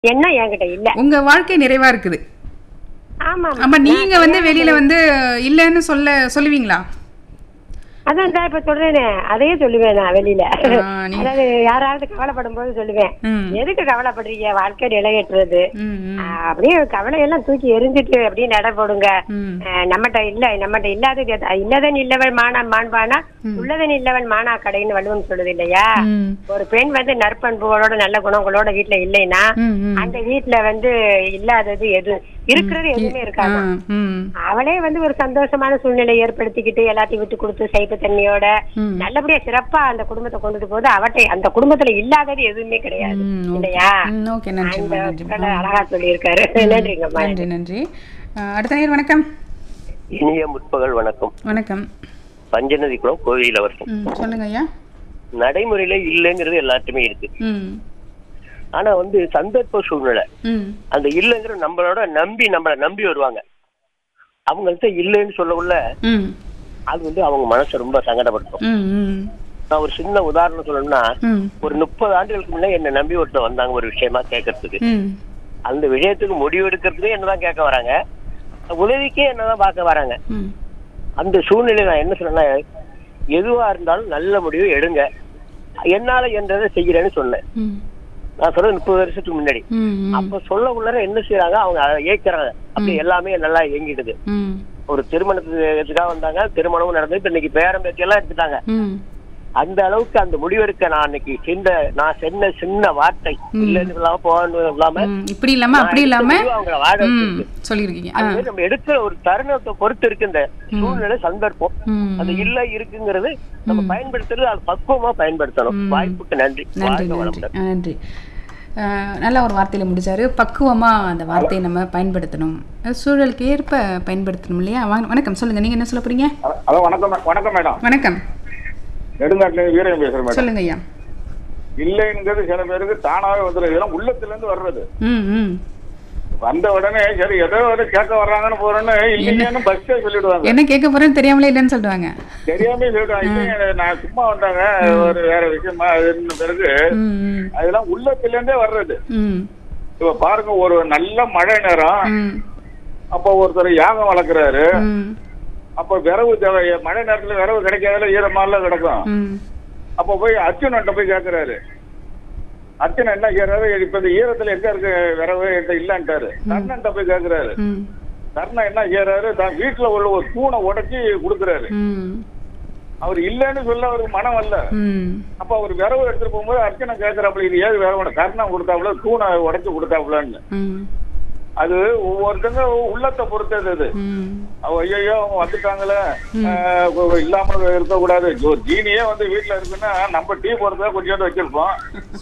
எண்ணம் என்கிட்ட இல்ல உங்க வாழ்க்கை நிறைவா இருக்குது ஆமா அப்ப நீங்க வந்து வெளியில வந்து இல்லைன்னு சொல்ல சொல்லுவீங்களா அதான் தான் இப்ப சொல்றேனே அதையே சொல்லுவேன் நான் வெளியில ஆ, நீ- அதாவது யாராவது கவலைப்படும் போது சொல்லுவேன் ம். எதுக்கு கவலைப்படுறீங்க வாழ்க்கை நிலையற்றது ம், ம், ஆ, அப்படியே கவலையெல்லாம் தூக்கி எரிஞ்சிட்டு அப்படியே நட போடுங்க ம். ஆ, நம்மகிட்ட இல்ல நம்மகிட்ட இல்லாதது எது- இல்லதன் இல்லவன் மானா மாண்பானா உள்ளதன் இல்லவன் மானா கடைன்னு வள்ளுவன் சொல்லுது இல்லையா ம். ஒரு பெண் வந்து நற்பண்புகளோட நல்ல குணங்களோட வீட்டுல இல்லைன்னா ம், ம். அந்த வீட்டுல வந்து இல்லாதது எது இருக்கிறது எதுவுமே இருக்காது ஆ, ம். அவளே வந்து ஒரு சந்தோஷமான சூழ்நிலை ஏற்படுத்திக்கிட்டு எல்லாத்தையும் விட்டு கொடுத்து சைப்பு தண்ணியோட ம். நல்லபடியா சிறப்பா அந்த குடும்பத்தை கொண்டுட்டு போது அவட்டை அந்த குடும்பத்துல இல்லாதது எதுவுமே கிடையாது ம், ஓகே. இல்லையா ம், ஓகே நன்றிம்மா அந்த நன்றிம்மா குரலை அழகா சொல்லியிருக்காரு நன்றிங்கம்மா நன்றி நன்றி ஆ, அடுத்த நேர் வணக்கம் இனிய முற்பகல் வணக்கம் வணக்கம் பஞ்சநதி குளம் கோவில் அவர்கள் ம் சொல்லுங்க ஐயா நடைமுறையில இல்லைங்கிறது எல்லாத்துமே இருக்கு ம் ஆனா வந்து சந்தர்ப்ப சூழ்நிலை ம் அந்த இல்லைங்கிற நம்மளோட நம்பி நம்மள நம்பி வருவாங்க அவங்கள்ட்ட இல்லைன்னு சொல்லக்குள்ள ம் அது வந்து அவங்க மனசை ரொம்ப சங்கடப்படுத்தும் ம் ம் நான் ஒரு சின்ன உதாரணம் சொல்லணும்னா ம் ஒரு முப்பது ஆண்டுகளுக்கு முன்னே என்னை நம்பி ஒருத்தர் வந்தாங்க ஒரு விஷயமா கேட்கறதுக்கு ம் அந்த விஷயத்துக்கு முடிவு எடுக்கிறதுக்கு என்னதான் கேட்க வராங்க உதவிக்கே என்னதான் பார்க்க வராங்க ம் அந்த சூழ்நிலை நான் என்ன சொன்னேன்னா எதுவா இருந்தாலும் நல்ல முடிவு எடுங்க என்னால என்றதை செய்கிறேன்னு சொன்னேன் ம் நான் சொல்றது முப்பது வருஷத்துக்கு முன்னாடி ம் ம் அப்ப சொல்ல உள்ளர என்ன செய்யறாங்க அவங்க அதை ஏற்கிறாங்க அப்படி எல்லாமே நல்லா இயங்கிடுது ம் ஒரு திருமணத்துக்காக வந்தாங்க திருமணமும் நடந்து இப்ப இன்னைக்கு பேரம் பேத்தி எல்லாம் எடுத்துட்டாங்க ம் அந்த அளவுக்கு அந்த முடிவெடுக்க நான் அன்னைக்கு சின்ன நான் சொன்ன சின்ன வார்த்தை இல்லைன்னு இல்லாம போகணும் இல்லாம ம், இப்படி இல்லாம அப்படி இல்லாம நான் எடுத்த முடிவு அவங்கள வாழ ம் வச்சிருக்கு. சொல்லியிருக்கீங்க ஆ அது மாதிரி நம்ம எடுக்கிற ஒரு தருணத்தை பொறுத்து இருக்கு இந்த சூழ்நிலை சந்தர்ப்பம் ம் அது இல்ல இருக்குங்கிறது நம்ம பயன்படுத்துறது அது பக்குவமா பயன்படுத்தணும் வாய்ப்புக்கு நன்றி நன்றி வாழ்க நன்றி வளமுடன் ஆ, நன்றி ஆ, நல்ல ஒரு வார்த்தையில முடிச்சாரு பக்குவமா அந்த வார்த்தையை நம்ம பயன்படுத்தணும் அது சூழலுக்கு ஏற்ப பயன்படுத்தணும் இல்லையா வாங்க- வணக்கம் சொல்லுங்க நீங்க என்ன சொல்ல போறீங்க ஹலோ வணக்கம் மே- வணக்கம் மேடம் வணக்கம் நெடுங்காட்டுல இருந்து வீரன் பேசுறேன் மேடம் சொல்லுங்க ஐயா இல்லைங்கிறது சில பேருக்கு தானாவே வந்துடும் இதெல்லாம் உள்ளத்துல இருந்து வர்றது ம் ம் வந்த உடனே சரி ஏதோ வந்து கேட்க வர்றாங்கன்னு போறேன்னு இல்லைன்னு பஸ்ஸே சொல்லிடுவாங்க என்ன கேட்க போறேன்னு தெரியாமலே இல்லைன்னு சொல்லுவாங்க தெரியாம சொல்லிடுவாங்க இல்லைங்க நான் சும்மா வந்தாங்க ஒரு வேற விஷயமா அதுன்னு பிறகு ம் ம் அதெல்லாம் உள்ளத்துல இருந்தே வர்றது ம் இப்ப பாருங்க ஒரு நல்ல மழை நேரம் ம் அப்ப ஒருத்தர் யாகம் வளர்க்குறாரு ம் அப்ப விரவு தேவை மழை நேரத்துல விரவு கிடைக்காதுல ஈரமால கிடக்கும் ம் அப்ப போய் அர்ஜுனன்ட்ட போய் கேக்குறாரு அர்ஜுனன் என்ன கேக்குறாரு இப்ப இந்த ஈரத்துல எங்க இருக்கு விரவு என்கிட்ட இல்லன்ட்டாரு கர்ணன்ட்ட போய் கேக்குறாரு ம் கர்ணன் என்ன செய்யறாரு தான் வீட்டுல உள்ள ஒரு தூணை உடைச்சி கொடுக்குறாரு ம் அவர் இல்லைன்னு சொல்ல அவருக்கு மனம் வரல ம் அப்ப அவர் விரவு எடுத்துட்டு போகும்போது அர்ஜுனன் கேக்குறாப்புல இது ஏது விரவு கர்ணன் கொடுத்தாப்புல தூணை உடைச்சு கொடுத்தாப்புலன்னு ம் அது ஒவ்வொருத்தங்க உள்ளத்தை பொறுத்தது அது ம் அவ ஐயோ அவங்க வந்துட்டாங்களே ஆஹ் இல்லாமல் இருக்கக்கூடாது ஒரு ஜீனியே வந்து வீட்டுல இருக்குன்னா நம்ம டீ போறதா கொஞ்சோண்டு வச்சிருப்போம்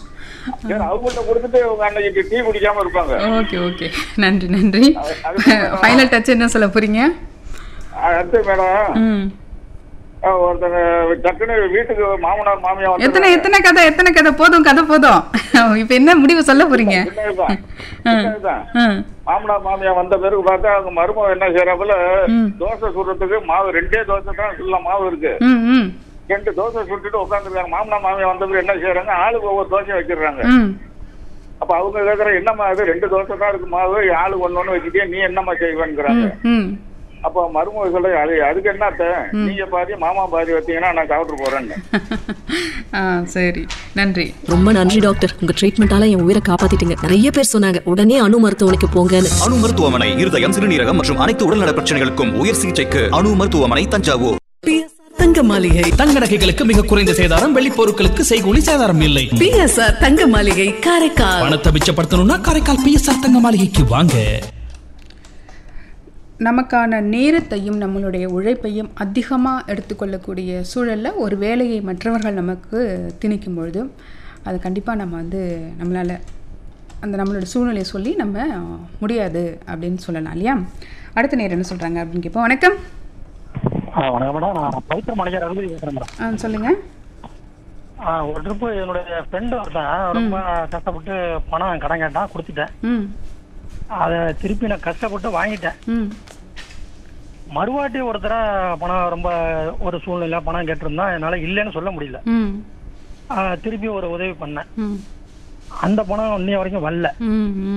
சரி அவங்கள்ட்ட கொடுத்துட்டு அவங்க அன்னைக்கு டீ குடிக்காம இருப்பாங்க ஓகே ஓகே நன்றி நன்றி அது ஃபைனல் டச் என்ன சொல்ல போறீங்க அடுத்து மேடம் ம் ஆஹ் ஒருத்தங்க டக்குன்னு வீட்டுக்கு மாமனார் மாமியா வந்து எத்தனை எத்தனை கதை எத்தனை கதை போதும் கதை போதும் இப்போ என்ன முடிவு சொல்ல போறீங்க சின்னதுதான் சின்னதுதான் ம் மாமனார் மாமியா வந்த பிறகு பார்த்தா அவங்க மருமக என்ன செய்யறாப்புல ம். தோசை சுடுறதுக்கு மாவு ரெண்டே தோசை தான் ஃபுல்லா மாவு இருக்கு ம் ம் ரெண்டு தோசை சுட்டுட்டு உட்காந்துருக்காங்க மாமனார் மாமியா வந்த பிறகு என்ன செய்யறாங்க ஆளுக்கு ஒவ்வொரு தோசை வச்சிடுறாங்க ம் அப்ப அவங்க கேக்குற என்னம்மா அது ரெண்டு தோசை தான் இருக்கு மாவு ஆளு ஒண்ணு ஒண்ணு வச்சுட்டே நீ என்னம்மா செய்வேங்கிறாங்க ம் ம் அப்ப மருமக சொல்ற அது அதுக்கு என்னத்த நீங்க பாதி மாமா பாதி வச்சீங்கன்னா நான் சாப்பிட்டு போறேன்னு ஆ சரி நன்றி ரொம்ப நன்றி டாக்டர் உங்க ட்ரீட்மெண்டால என் உயிரை காப்பாத்திட்டீங்க நிறைய பேர் சொன்னாங்க உடனே அணு மருத்துவமனைக்கு போங்கன்னு அணு மருத்துவமனை இருதயம் சிறுநீரகம் மற்றும் அனைத்து உடல்நல பிரச்சனைகளுக்கும் உயர் சிகிச்சைக்கு அணு மருத்துவமனை தஞ்சாவூர் தங்க மாளிகை தங்க நகைகளுக்கு மிக குறைந்த சேதாரம் வெள்ளி பொருட்களுக்கு செய்கூலி சேதாரம் இல்லை பிஎஸ்ஆர் தங்க மாளிகை காரைக்கால் பணத்தை மிச்சப்படுத்தணும்னா காரைக்கால் பிஎஸ்ஆர் தங்க மாளிகைக்கு வாங்க நமக்கான நேரத்தையும் நம்மளுடைய உழைப்பையும் அதிகமாக எடுத்துக்கொள்ளக்கூடிய சூழலில் ஒரு வேலையை மற்றவர்கள் நமக்கு திணிக்கும் பொழுது அது கண்டிப்பாக நம்ம வந்து நம்மளால் அந்த நம்மளோட சூழ்நிலையை சொல்லி நம்ம முடியாது அப்படின்னு சொல்லலாம் இல்லையா அடுத்த நேரம் என்ன சொல்கிறாங்க அப்படின்னு கேட்போம் வணக்கம் ஆ, வணக்கம் மேடம் நான் பவித்ர மணிகர் அருகே பேசுறேன் மேடம் ஆ சொல்லுங்கள் ஆ, ஒரு ட்ரிப்பு என்னுடைய ஃப்ரெண்டு ஒருத்தன் ரொம்ப கஷ்டப்பட்டு பணம் கடன் கேட்டான் கொடுத்துட்டேன் ம் அதை திருப்பி நான் கஷ்டப்பட்டு வாங்கிட்டேன் ம் மறுவாட்டி ஒருத்தர பணம் ரொம்ப ஒரு சூழ்நிலை பணம் கேட்டிருந்தான் என்னால் இல்லைன்னு சொல்ல முடியல ம் ஆ, திருப்பி ஒரு உதவி பண்ணேன் ம் அந்த பணம் இன்னைய வரைக்கும் வரல ம் ம்